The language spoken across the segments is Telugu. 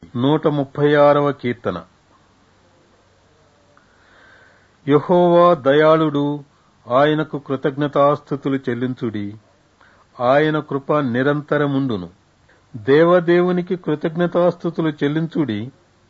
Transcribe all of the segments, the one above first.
నూట ముప్పై ఆరవ కీర్తన యహోవా దయాళుడు ఆయనకు కృతజ్ఞతాస్థుతులు చెల్లించుడి ఆయన కృప నిరంతరముండును దేవదేవునికి కృతజ్ఞతాస్థుతులు చెల్లించుడి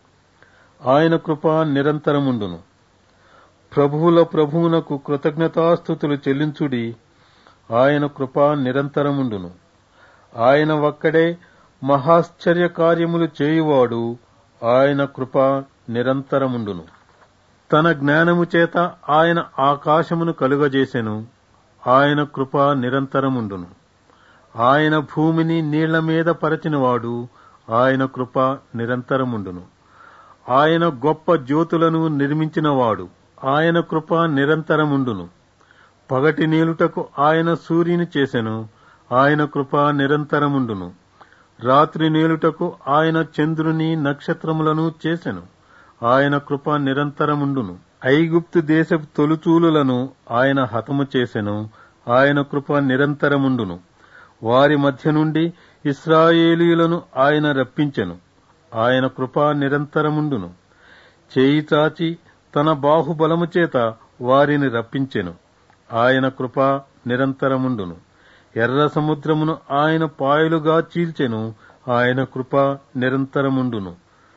ఆయన కృప నిరంతరముండును ప్రభువుల ప్రభువునకు కృతజ్ఞతాస్థుతులు చెల్లించుడి ఆయన కృప నిరంతరముండును ఆయన ఒక్కడే మహాశ్చర్య కార్యములు చేయువాడు ఆయన కృప నిరంతరముండును తన జ్ఞానము చేత ఆయన ఆకాశమును కలుగజేసెను ఆయన కృప నిరంతరముండును ఆయన భూమిని నీళ్ల మీద పరచినవాడు ఆయన కృప నిరంతరముండును ఆయన గొప్ప జ్యోతులను నిర్మించినవాడు ఆయన కృప నిరంతరముండును పగటి నీలుటకు ఆయన సూర్యుని చేసెను ఆయన కృప నిరంతరముండును రాత్రి నేలుటకు ఆయన చంద్రుని నక్షత్రములను చేసెను ఆయన కృప నిరంతరముండును ఐగుప్తు దేశపు తొలుచూలులను ఆయన హతము చేసెను ఆయన కృప నిరంతరముండును వారి మధ్య నుండి ఇస్రాయేలీలను ఆయన రప్పించెను ఆయన కృప నిరంతరముండును చేయి చాచి తన బాహుబలము చేత వారిని రప్పించెను ఆయన కృప నిరంతరముండును ఎర్ర సముద్రమును ఆయన పాయలుగా చీల్చెను ఆయన కృప నిరంతరముండును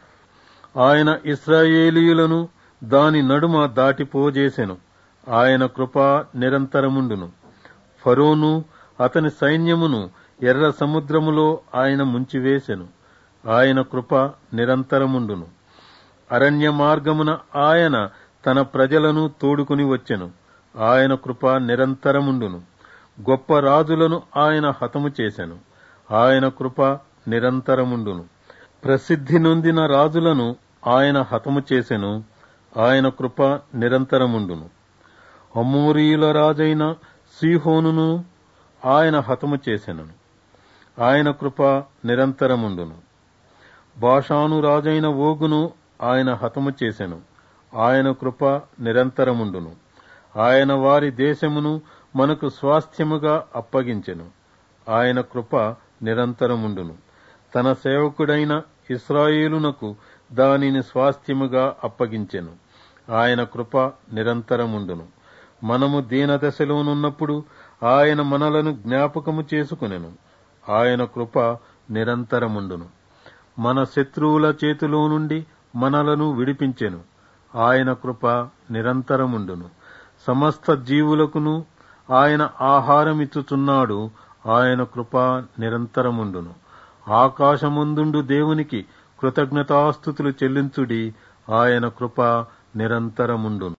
ఆయన ఇస్రాయేలీయులను దాని నడుమ దాటిపోజేసెను ఆయన కృప నిరంతరముండును ఫరోను అతని సైన్యమును ఎర్ర సముద్రములో ఆయన ముంచివేసెను ఆయన కృప నిరంతరముండును అరణ్య మార్గమున ఆయన తన ప్రజలను తోడుకుని వచ్చెను ఆయన కృప నిరంతరముండును గొప్ప రాజులను ఆయన హతము చేసెను ఆయన కృప నిరంతరముండును ప్రసిద్ధి నొందిన రాజులను ఆయన హతము చేసెను ఆయన కృప నిరంతరముండును అమూరీయుల రాజైన సీహోనును ఆయన హతము చేసెను ఆయన కృప నిరంతరముండును భాషాను రాజైన ఓగును ఆయన హతము చేసెను ఆయన కృప నిరంతరముండును ఆయన వారి దేశమును మనకు స్వాస్థ్యముగా అప్పగించెను ఆయన కృప నిరంతరముండును తన సేవకుడైన ఇస్రాయేలునకు దానిని స్వాస్థ్యముగా అప్పగించెను ఆయన కృప నిరంతరముండును మనము దీనదశలోనున్నప్పుడు ఆయన మనలను జ్ఞాపకము చేసుకునెను ఆయన కృప నిరంతరముండును మన శత్రువుల చేతిలో నుండి మనలను విడిపించెను ఆయన కృప నిరంతరముండును సమస్త జీవులకును ఆయన ఆహారమిచ్చుచున్నాడు ఆయన కృప నిరంతరముండును ఆకాశముందుండు దేవునికి కృతజ్ఞతాస్థుతులు చెల్లించుడి ఆయన కృప నిరంతరముండును